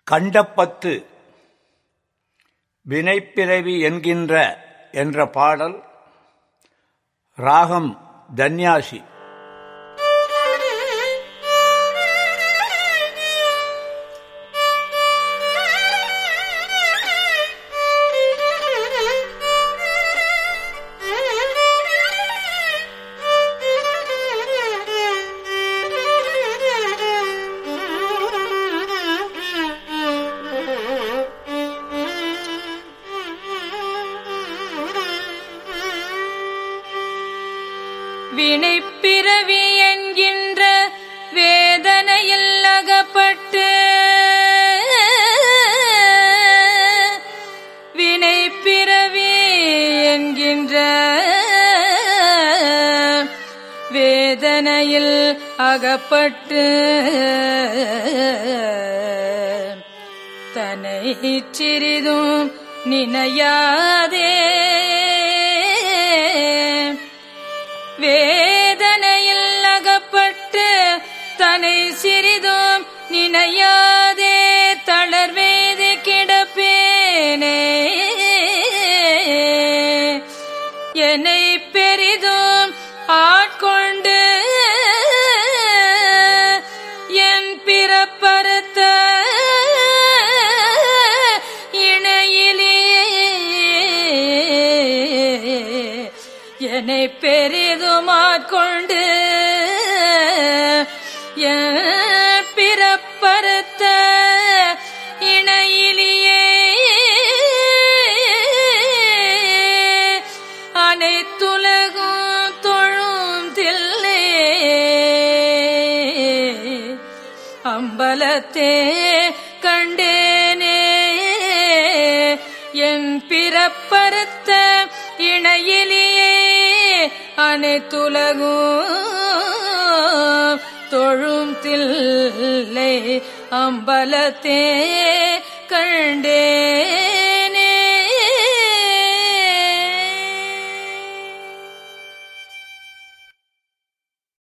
கண்டப்பத்து வினைப்பிறவி என்கின்ற என்ற பாடல் ராகம் தன்யாசி வினைப்பிறவி என்கின்ற வேதனையில் அகப்பட்டு வினைப்பிறவி என்கின்ற வேதனையில் அகப்பட்டு தன்னை சிறிதும் நினையாதே வேதனையில் அகப்பட்டு தன்னை சிறிதும் நினையாதே தளர்வேது கிடப்பேனே என்னை பெரிதும் ஆட்கொண்டு என் பிறப்பறுத்த இணையிலே என்னை பெரிதுமாட்கொண்டு என் பிறப்பறுத்த இணையிலேயே அனைத்துலகும் தொழும் தில்லே அம்பலத்தே கண்டேனே என் பிறப்பறுத்த இணையிலேயே அனைத்துலகும் தொழும் தில்லை அம்பலத்தே கண்டே